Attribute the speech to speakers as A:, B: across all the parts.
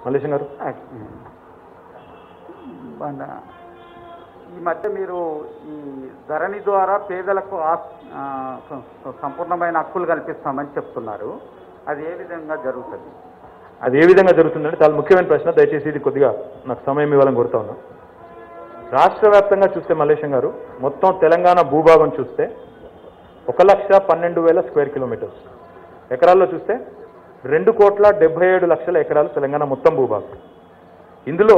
A: మల్లేశం గారు
B: మన ఈ మధ్య మీరు ఈ ధరణి ద్వారా పేదలకు ఆస్- ఆ, సం- సంపూర్ణమైన హక్కులు కల్పిస్తామని చెప్తున్నారు అది ఏ విధంగా జరుగుతుంది
A: అది ఏ విధంగా జరుగుతుందంటే చాలా ముఖ్యమైన ప్రశ్న దయచేసి ఇది కొద్దిగా నాకు సమయం ఇవ్వాలని కోరుతా ఉన్నా రాష్ట్ర వ్యాప్తంగా చూస్తే మల్లేశం గారు మొత్తం తెలంగాణ భూభాగం చూస్తే ఒక లక్ష పన్నెండు వేల స్క్వేర్ కిలోమీటర్స్ ఎకరాల్లో చూస్తే రెండు కోట్ల డెబ్బై ఏడు లక్షల ఎకరాలు తెలంగాణ మొత్తం భూభాగం ఇందులో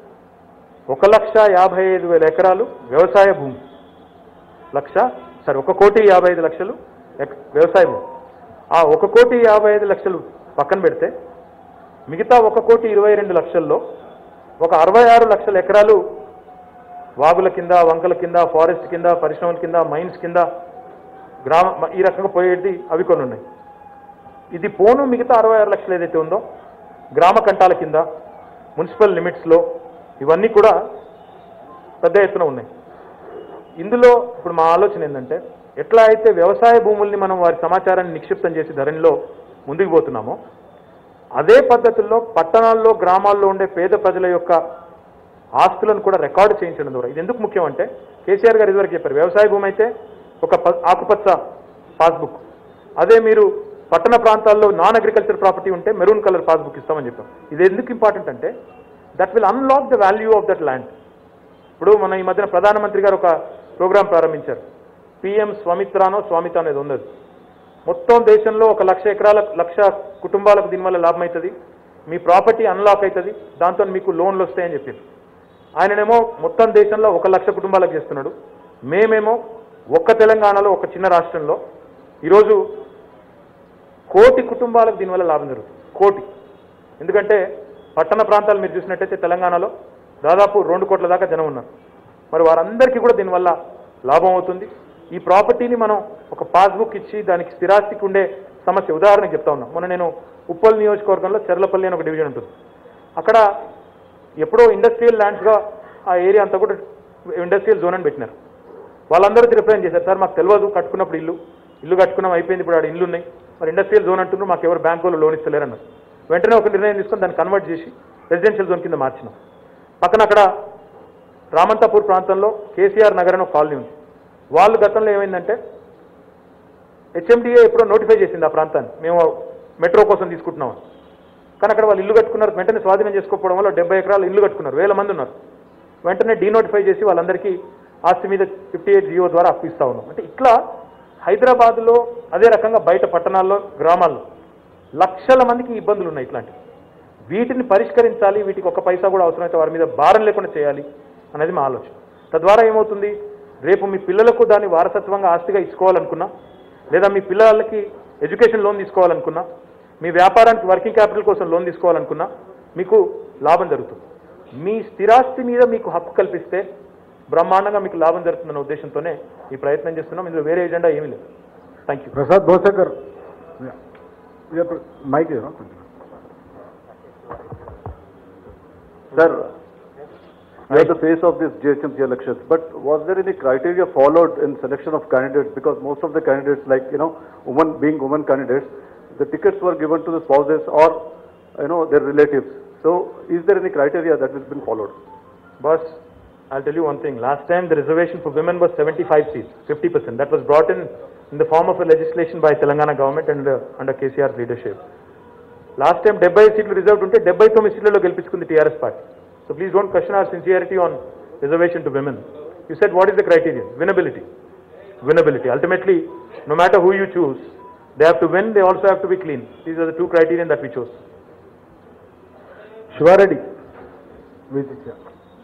A: ఒక లక్ష యాభై ఐదు వేల ఎకరాలు వ్యవసాయ భూమి లక్ష సరే ఒక కోటి యాభై ఐదు లక్షలు ఎక్- వ్యవసాయ భూమి ఆ ఒక కోటి యాభై ఐదు లక్షలు పక్కన పెడితే మిగతా ఒక కోటి ఇరవై రెండు లక్షల్లో ఒక అరవై ఆరు లక్షల ఎకరాలు వాగుల కింద వంకల కింద ఫారెస్ట్ కింద పరిశ్రమల కింద మైన్స్ కింద గ్రామ మ- ఈ రకంగా పోయేది అవి కొన్ని ఉన్నాయి ఇది పోను మిగతా అరవై ఆరు లక్షలు ఏదైతే ఉందో గ్రామ కంటాల కింద మున్సిపల్ లిమిట్స్లో ఇవన్నీ కూడా పెద్ద ఎత్తున ఉన్నాయి ఇందులో ఇప్పుడు మా ఆలోచన ఏంటంటే ఎట్లా అయితే వ్యవసాయ భూముల్ని మనం వారి సమాచారాన్ని నిక్షిప్తం చేసి ధరణిలో ముందుకు పోతున్నామో అదే పద్ధతుల్లో పట్టణాల్లో గ్రామాల్లో ఉండే పేద ప్రజల యొక్క ఆస్తులను కూడా రికార్డు చేయించడం ద్వారా ఇది ఎందుకు ముఖ్యం అంటే కేసీఆర్ గారు ఇదివరకు చెప్పారు వ్యవసాయ భూమి అయితే ఒక ప- ఆకుపచ్చ పాస్బుక్ అదే మీరు పట్టణ ప్రాంతాల్లో నాన్ అగ్రికల్చర్ ప్రాపర్టీ ఉంటే మెరూన్ కలర్ పాస్బుక్ ఇస్తామని చెప్పాం ఇది ఎందుకు ఇంపార్టెంట్ అంటే that will unlock the value of that land ఇప్పుడు మన ఈ మధ్యన ప్రధానమంత్రి గారు ఒక ప్రోగ్రాం ప్రారంభించారు పిఎం స్వమిత్రానో స్వామిత అనేది ఉన్నది మొత్తం దేశంలో ఒక లక్ష ఎకరాల లక్ష కుటుంబాలకు దీనివల్ల లాభం అవుతుంది మీ ప్రాపర్టీ అన్లాక్ అవుతుంది దాంతో మీకు లోన్లు వస్తాయని చెప్పింది ఆయననేమో మొత్తం దేశంలో ఒక లక్ష కుటుంబాలకు చేస్తున్నాడు మేమేమో ఒక్క తెలంగాణలో ఒక చిన్న రాష్ట్రంలో ఈరోజు కోటి కుటుంబాలకు దీనివల్ల లాభం జరుగుతుంది కోటి ఎందుకంటే పట్టణ ప్రాంతాలు మీరు చూసినట్టయితే తెలంగాణలో దాదాపు రెండు కోట్ల దాకా జనం ఉన్నారు మరి వారందరికీ కూడా దీనివల్ల లాభం అవుతుంది ఈ ప్రాపర్టీని మనం ఒక పాస్బుక్ ఇచ్చి దానికి స్థిరాస్తికి ఉండే సమస్య ఉదాహరణకు చెప్తా ఉన్నాం మొన్న నేను ఉప్పల్ నియోజకవర్గంలో చెర్లపల్లి అని ఒక డివిజన్ ఉంటుంది అక్కడ ఎప్పుడో ఇండస్ట్రియల్ ల్యాండ్స్గా ఆ ఏరియా అంతా కూడా ఇండస్ట్రియల్ జోన్ అని పెట్టినారు వాళ్ళందరూ రిప్రజెంట్ చేశారు సార్ మాకు తెలియదు కట్టుకున్నప్పుడు ఇల్లు ఇల్లు కట్టుకున్నాం అయిపోయింది ఇప్పుడు ఆడ ఇల్లు ఉన్నాయి మరి ఇండస్ట్రియల్ జోన్ అంటున్నారు మాకు ఎవరు బ్యాంకు వాళ్ళు లోన్ ఇస్తలేరు అన్నారు వెంటనే ఒక నిర్ణయం తీసుకొని దాన్ని కన్వర్ట్ చేసి రెసిడెన్షియల్ జోన్ కింద మార్చినాం పక్కన అక్కడ రామంతాపూర్ ప్రాంతంలో కేసీఆర్ నగర్ అని ఒక కాలనీ ఉంది వాళ్ళు గతంలో ఏమైందంటే హెచ్ఎండిఏ ఎప్పుడో నోటిఫై చేసింది ఆ ప్రాంతాన్ని మేము మెట్రో కోసం తీసుకుంటున్నాం కానీ అక్కడ వాళ్ళు ఇల్లు కట్టుకున్నారు వెంటనే స్వాధీనం చేసుకోకపోవడం వల్ల డెబ్బై ఎకరాలు ఇల్లు కట్టుకున్నారు వేల మంది ఉన్నారు వెంటనే డీనోటిఫై చేసి వాళ్ళందరికీ ఆస్తి మీద ఫిఫ్టీ ఎయిట్ జియో ద్వారా అప్పు ఇస్తా ఉన్నాం అంటే ఇట్లా హైదరాబాద్లో అదే రకంగా బయట పట్టణాల్లో గ్రామాల్లో లక్షల మందికి ఇబ్బందులు ఉన్నాయి ఇట్లాంటివి వీటిని పరిష్కరించాలి వీటికి ఒక పైసా కూడా అవసరమైతే వారి మీద భారం లేకుండా చేయాలి అనేది మా ఆలోచన తద్వారా ఏమవుతుంది రేపు మీ పిల్లలకు దాన్ని వారసత్వంగా ఆస్తిగా ఇచ్చుకోవాలనుకున్నా లేదా మీ పిల్లలకి ఎడ్యుకేషన్ లోన్ తీసుకోవాలనుకున్నా మీ వ్యాపారానికి వర్కింగ్ క్యాపిటల్ కోసం లోన్ తీసుకోవాలనుకున్నా మీకు లాభం జరుగుతుంది మీ స్థిరాస్తి మీద మీకు హక్కు కల్పిస్తే బ్రహ్మాండంగా మీకు లాభం జరుగుతుందన్న ఉద్దేశంతోనే ఈ ప్రయత్నం చేస్తున్నాం ఇందులో వేరే ఎజెండా ఏమీ లేదు thank you
C: Prasad Bhosekar mike
D: Sir, you are the face of this GHMC elections, but was there any criteria followed in selection of candidates? Because most of the candidates, like, you know, women, being women candidates, the tickets were given to the spouses or, you know, their relatives. So, is there any criteria that has been followed?
A: Boss, I'll tell you one thing. Last time the reservation for women was 75 seats, 50%. That was brought in in the form of a legislation by Telangana government and uh, under KCR's leadership. Last time డెబ్బై సీట్లు reserved ఉంటే డెబ్బై తొమ్మిది సీట్లలో గెలిపించుకుంది TRS party so please don't question our sincerity on reservation to women you set what is the criterion winnability winnability ultimately no matter who you choose they have to win they also have to be clean these are the two criterion that we choose
C: Shiva Reddy విజిత్య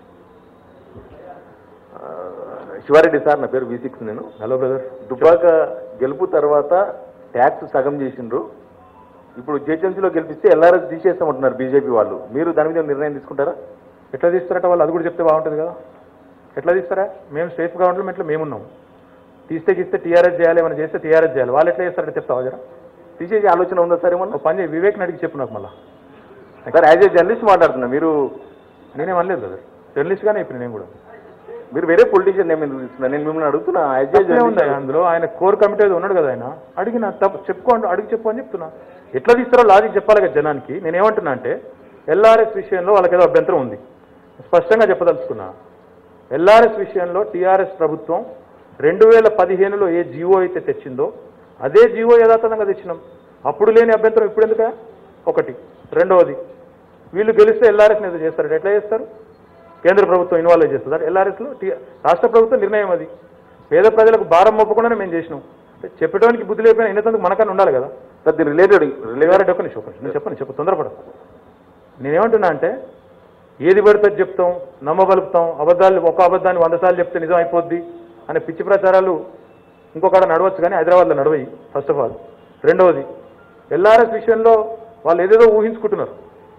E: Shiva Reddy sir నా పేరు V six నేను
A: hello brother
E: Dubbaka గెలుపు తర్వాత tax సగం చేసిండ్రు ఇప్పుడు జేహెచ్ఎంసీలో గెలిపిస్తే ఎల్ఆర్ఎస్ తీసేస్తామంటున్నారు బీజేపీ వాళ్ళు మీరు దాని మీద నిర్ణయం తీసుకుంటారా
A: ఎట్లా తీస్తారట వాళ్ళు అది కూడా చెప్తే బాగుంటుంది కదా ఎట్లా తీస్తారా మేము స్టేట్ గవర్నమెంట్లో మేమున్నాం తీస్తే గీస్తే టీఆర్ఎస్ చేయాలి ఏమైనా చేస్తే టీఆర్ఎస్ చేయాలి వాళ్ళు ఎట్లా చేస్తారంటే చెప్తావా జరా
E: తీసేసే ఆలోచన ఉందా సార్ ఏమన్నా
A: ఒక పని చేయి వివేక్ని అడిగి చెప్పు నాకు మళ్ళా
E: సార్ యాజ్ ఏ జర్నలిస్ట్ మాట్లాడుతున్నా మీరు
A: నేనేం అనలేదు బ్రదర్ జర్నలిస్ట్గానే ఇప్పుడు నేను కూడా
E: మీరు వేరే పొలిటీషియన్ నేమ్ ఎందుకు తీసుకున్నా నేను మిమ్మల్ని అడుగుతున్నా యాజ్ ఏ
A: తప్పే ఉంది
E: జర్నలిస్ట్
A: అందులో ఆయన కోర్ కమిటీ ఏదో ఉన్నాడు కదా ఆయన అడిగిన తప్పు చెప్పుకో అంటే అడిగి చెప్పు అని చెప్తున్నా ఎట్లా తీస్తారో లాజిక్ చెప్పాలి కదా జనానికి నేను ఏమంటున్నా అంటే ఎల్ఆర్ఎస్ విషయంలో వాళ్ళకి ఏదో అభ్యంతరం ఉంది స్పష్టంగా చెప్పదలుచుకున్నా ఎల్ఆర్ఎస్ విషయంలో టీఆర్ఎస్ ప్రభుత్వం రెండు వేల పదిహేనులో ఏ జీవో అయితే తెచ్చిందో అదే జీవో యథాతథంగా తెచ్చినాం అప్పుడు లేని అభ్యంతరం ఇప్పుడు ఎందుక ఒకటి రెండవది వీళ్ళు గెలిస్తే ఎల్ఆర్ఎస్ ఏదో చేస్తారు ఎట్లా చేస్తారు కేంద్ర ప్రభుత్వం ఇన్వాల్వ్ చేస్తుంది ఎల్ఆర్ఎస్లో టీ రాష్ట్ర ప్రభుత్వం నిర్ణయం అది పేద ప్రజలకు భారం మోపకుండానే మేము చేసినాం అంటే చెప్పడానికి బుద్ధి లేకపోయినా ఇన్నందుకు మనకన్నా ఉండాలి కదా
E: సార్ దీని రిలేటెడ్
A: లేవారెడ్డి ఒక్క నిమిషం ఒక్క నిమిషం. నేను చెప్పను చెప్పు తొందరపడ నేనేమంటున్నా అంటే ఏది పడితే చెప్తాం నమ్మబలుపుతాం అబద్ధాలు ఒక అబద్ధాన్ని వంద సార్లు చెప్తే నిజం అయిపోద్ది అనే పిచ్చి ప్రచారాలు ఇంకొకడ నడవచ్చు కానీ హైదరాబాద్లో నడవయి ఫస్ట్ ఆఫ్ ఆల్ రెండవది ఎల్ఆర్ఎస్ విషయంలో వాళ్ళు ఏదేదో ఊహించుకుంటున్నారు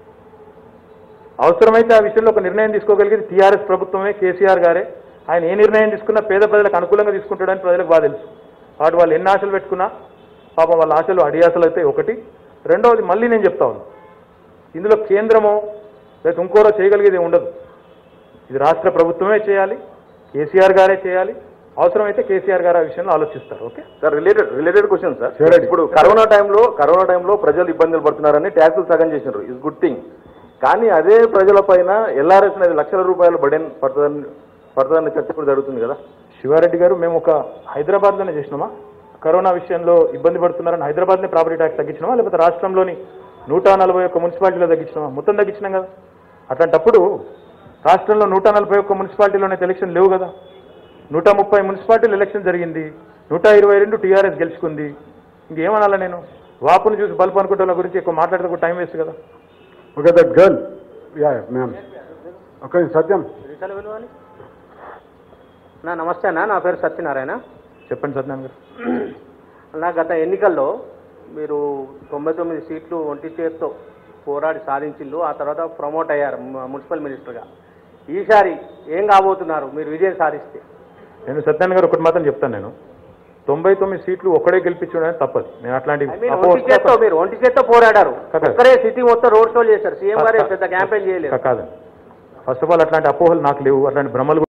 A: అవసరమైతే ఆ విషయంలో ఒక నిర్ణయం తీసుకోగలిగేది టీఆర్ఎస్ ప్రభుత్వమే కేసీఆర్ గారే ఆయన ఏ నిర్ణయం తీసుకున్నా పేద ప్రజలకు అనుకూలంగా తీసుకుంటాడని ప్రజలకు బాగా తెలుసు వాటి వాళ్ళు ఎన్ని ఆశలు పెట్టుకున్నా పాపం వాళ్ళ ఆశలు అడియాసలు అయితే ఒకటి రెండవది మళ్ళీ నేను చెప్తా ఉన్నాను ఇందులో కేంద్రమో లేదా ఇంకోరో చేయగలిగేది ఏమి ఉండదు ఇది రాష్ట్ర ప్రభుత్వమే చేయాలి కేసీఆర్ గారే చేయాలి అవసరమైతే కేసీఆర్ గారు ఆ విషయంలో ఆలోచిస్తారు okay
E: sir related related question sir
C: Sure.
E: ఇప్పుడు కరోనా టైంలో కరోనా టైంలో ప్రజలు ఇబ్బందులు పడుతున్నారని ట్యాక్సులు సగం చేసినారు ఇస్ గుడ్ థింగ్ కానీ అదే ప్రజల పైన ఎల్ఆర్ఎస్ అనేది లక్షల రూపాయలు బడెన్ పడుతుందని పడుతుందని చర్చ కూడా జరుగుతుంది కదా
A: శివారెడ్డి గారు మేము ఒక హైదరాబాద్లోనే చేసినామా కరోనా విషయంలో ఇబ్బంది పడుతున్నారని హైదరాబాద్నే ప్రాపర్టీ ట్యాక్స్ తగ్గించినామా లేకపోతే రాష్ట్రంలోని నూట నలభై ఒక్క మున్సిపాలిటీలో తగ్గించినామా మొత్తం తగ్గించినాం కదా అట్లాంటప్పుడు రాష్ట్రంలో నూట నలభై ఒక్క మున్సిపాలిటీలోనే ఎలక్షన్ లేవు కదా నూట ముప్పై మున్సిపాలిటీలు ఎలక్షన్ జరిగింది నూట ఇరవై రెండు టీఆర్ఎస్ గెలుచుకుంది ఇంకేమనాలా నేను వాపును చూసి బల్బు అనుకుంటే వాళ్ళ గురించి ఎక్కువ మాట్లాడడానికి టైం వేస్ట్ కదా
C: okay that girl yeah ma'am okay సత్యం
F: విషయాలు విలువాలి నా నమస్తే అన్న నా పేరు సత్యనారాయణ
A: చెప్పండి సత్యనారాయణ గారు
F: నా గత ఎన్నికల్లో మీరు తొంభై తొమ్మిది సీట్లు ఒంటి చేత్తో పోరాడి సాధించిండ్రు ఆ తర్వాత ప్రమోట్ అయ్యారు ము- మున్సిపల్ మినిస్టర్గా ఈసారి ఏం కాబోతున్నారు మీరు విజయం సాధిస్తే
A: నేను సత్యనారాయణ గారు ఒకటి మాత్రం చెప్తాను నేను తొంభై తొమ్మిది సీట్లు ఒక్కడే గెలిపించడం తప్పదు నేను అట్లాంటి
F: ఐ మీన్
A: అపోహ-
F: ఒంటి చేత్తో మీరు ఒంటి చేత్తో పోరాడారు
A: కాదు.
F: ఒక్కరే సిటీ మొత్తం రోడ్ షో చేశారు సీఎం గారే పెద్ద క్యాంపెయిన్ చేయలేదు
A: కాదు ఫస్ట్ ఆఫ్ ఆల్ అట్లాంటి అపోహలు నాకు లేవు అట్లాంటి భ్రమలు